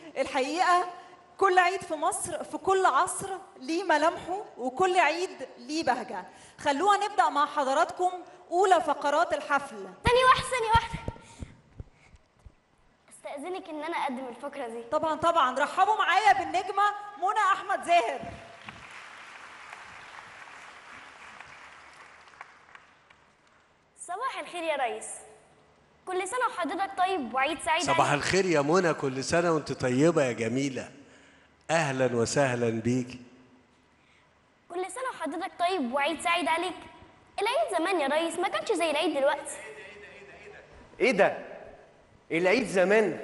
الحقيقه كل عيد في مصر في كل عصر ليه ملامحه وكل عيد ليه بهجه خلونا نبدا مع حضراتكم اولى فقرات الحفل ثانية واحدة ثانية واحدة استأذنك إن أنا أقدم الفقرة دي طبعا طبعا رحبوا معايا بالنجمه منى احمد زاهر صباح الخير يا ريس كل سنة وحضرتك طيب وعيد سعيد صباح عليك. الخير يا منى كل سنة وانت طيبة يا جميلة أهلا وسهلا بيكي كل سنة وحضرتك طيب وعيد سعيد عليك العيد زمان يا ريس ما كانش زي العيد دلوقتي ايه ده؟ العيد زمان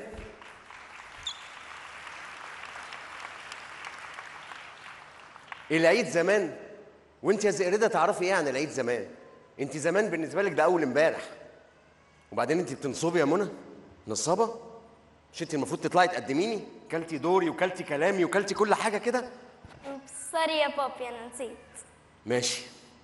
العيد زمان وانت يا زئردة تعرفي ايه عن العيد زمان انت زمان بالنسبه لك ده اول امبارح وبعدين انت بتنصبي يا منى نصابه مش انت المفروض تطلعي تقدميني كلتي دوري وكلتي كلامي وكلتي كل حاجه كده سوري يا بابي أنا نسيت ماشي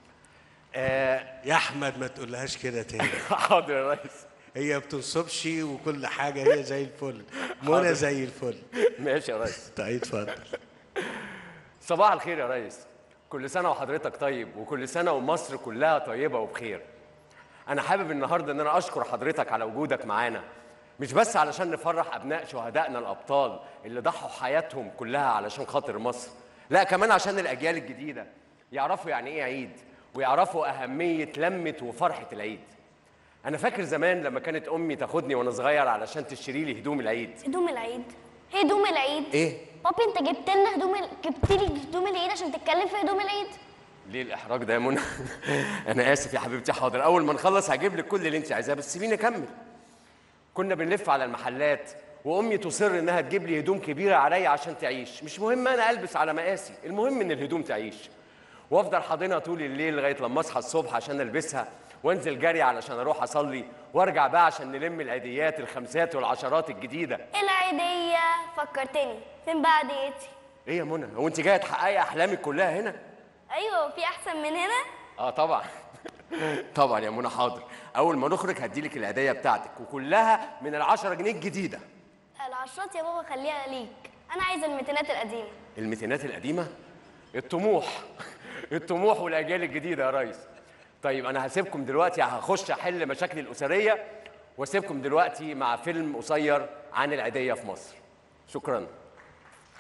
آه يا أحمد ما تقولهاش كده تاني حاضر يا ريس هي بتنصبش وكل حاجة هي زي الفل منى زي الفل ماشي يا ريس طيب اتفضل صباح الخير يا ريس كل سنة وحضرتك طيب وكل سنة ومصر كلها طيبة وبخير أنا حابب النهاردة إن أنا أشكر حضرتك على وجودك معانا مش بس علشان نفرح أبناء شهدائنا الأبطال اللي ضحوا حياتهم كلها علشان خاطر مصر لا كمان عشان الأجيال الجديدة يعرفوا يعني إيه عيد ويعرفوا أهمية لمة وفرحة العيد أنا فاكر زمان لما كانت أمي تاخدني وأنا صغير علشان تشتري لي هدوم العيد هدوم العيد هدوم العيد إيه؟ بابي أنت جبت لنا هدوم ال... جبت لي هدوم العيد عشان تتكلم في هدوم العيد ليه الاحراج ده يا منى انا اسف يا حبيبتي حاضر اول ما نخلص هجيب لك كل اللي انت عايزاه بس سيبيني اكمل كنا بنلف على المحلات وامي تصر انها تجيب لي هدوم كبيره عليا عشان تعيش مش مهم انا البس على مقاسي المهم ان الهدوم تعيش وافضل حاضنها طول الليل لغايه لما اصحى الصبح عشان البسها وانزل جري علشان اروح اصلي وارجع بقى عشان نلم العيديات الخمسات والعشرات الجديده العيدية فكرتني فين بقى عيديتي ايه يا منى هو انت جايه تحققي احلامك كلها هنا أيوة في أحسن من هنا اه طبعا طبعا يا منى حاضر اول ما نخرج هديلك الهديه بتاعتك وكلها من العشرة جنيه الجديده العشرات يا بابا خليها ليك أنا عايزة الميتينات القديمة الميتينات القديمه الطموح الطموح والاجيال الجديده يا ريس طيب انا هسيبكم دلوقتي هخش احل مشاكلي الاسريه واسيبكم دلوقتي مع فيلم قصير عن العيديه في مصر شكرا